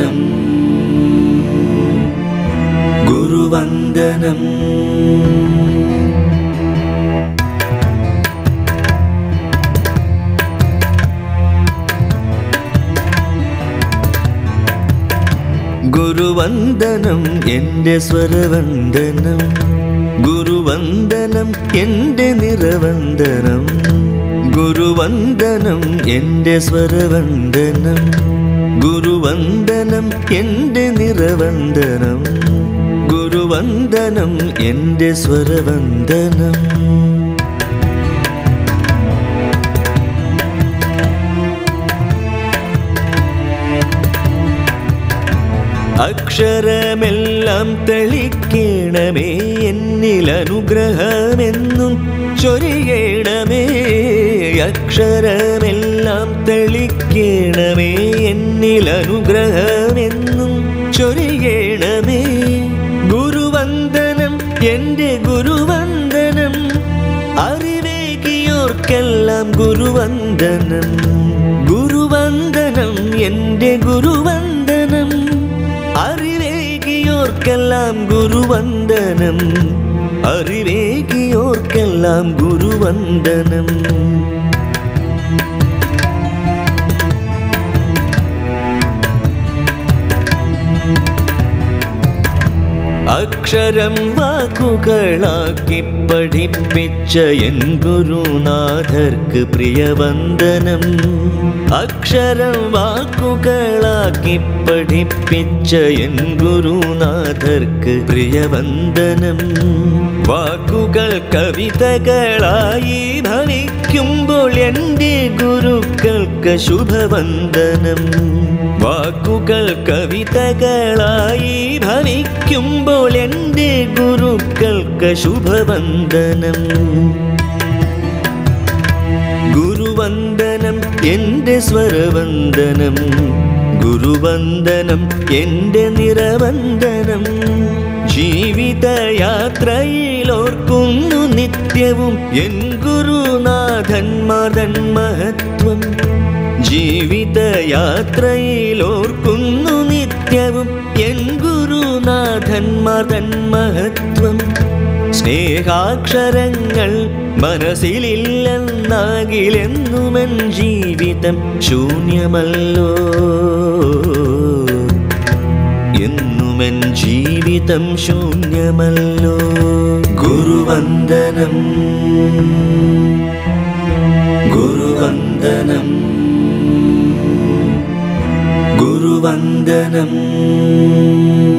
ഗുരുവന്ദനം ഗുരുവന്ദനം ഗുരുവന്ദനം എൻ്റെ സ്വരവന്ദനം ഗുരുവന്ദനം എൻ്റെ നിറവന്ദനം ഗുരുവന്ദനം എൻ്റെ സ്വരവന്ദനം ഗുരുവന്ദനം എൻ്റെ നിറവന്ദനം ഗുരുവന്ദനം എൻ്റെ സ്വരവന്ദനം അക്ഷരമെല്ലാം തെളിക്കണമേ എന്നിൽ അനുഗ്രഹമെന്നും ചൊരിയണമേ അക്ഷരമെല്ലാം തെളിക്കണമേ എന്നിൽ അനുഗ്രഹമെന്നും ചൊരിയണമേ ഗുരുവന്ദനം എൻ്റെ ഗുരുവന്ദനം അറിവേകിയോർക്കെല്ലാം ഗുരുവന്ദനം ഗുരുവന്ദനം എൻ്റെ ഗുരുവന്ദനം അറിവേകിയോർക്കെല്ലാം ഗുരുവന്ദനം അറിവേകിയോർക്കെല്ലാം ഗുരുവന്ദനം അക്ഷരം വാക്കുകളാക്കി പഠിപ്പിച്ച എൻ ഗുരുനാഥർക്ക് പ്രിയവന്ദനം അക്ഷരം വാക്കുകളാക്കി പഠിപ്പിച്ച എൻ ഗുരുനാഥർക്ക് പ്രിയവന്ദനം വാക്കുകൾ കവിതകളായി ഭവിക്കുമ്പോൾ എൻ്റെ ഗുരുക്കൾക്ക് ശുഭവന്ദനം വാക്കുകൾ കവിതകളായി ഭവിക്കുമ്പോൾ എൻ്റെ ഗുരുക്കൾക്ക് ശുഭവന്ദനം ഗുരുവന്ദനം എൻ്റെ സ്വരവന്ദനം ഗുരുവന്ദനം എൻ്റെ നിറവന്ദനം ജീവിതയാത്രയിലോർക്കുന്നു നിത്യവും എൻ ഗുരുനാഥന്മാതൻ മഹത്വം ജീവിതയാത്രയിലോർക്കുന്നു നിത്യവും എൻ ഗുരുനാഥന്മാതൻ മഹത്വം സ്നേഹാക്ഷരങ്ങൾ മനസ്സിലില്ലെന്നാകിലെന്നുമെൻ ജീവിതം ശൂന്യമല്ലോ എന്നുമെൻ ജീവിതം ശൂന്യമല്ലോ ഗുരുവന്ദനം ഗുരുവന്ദനം ഗുരുവന്ദനം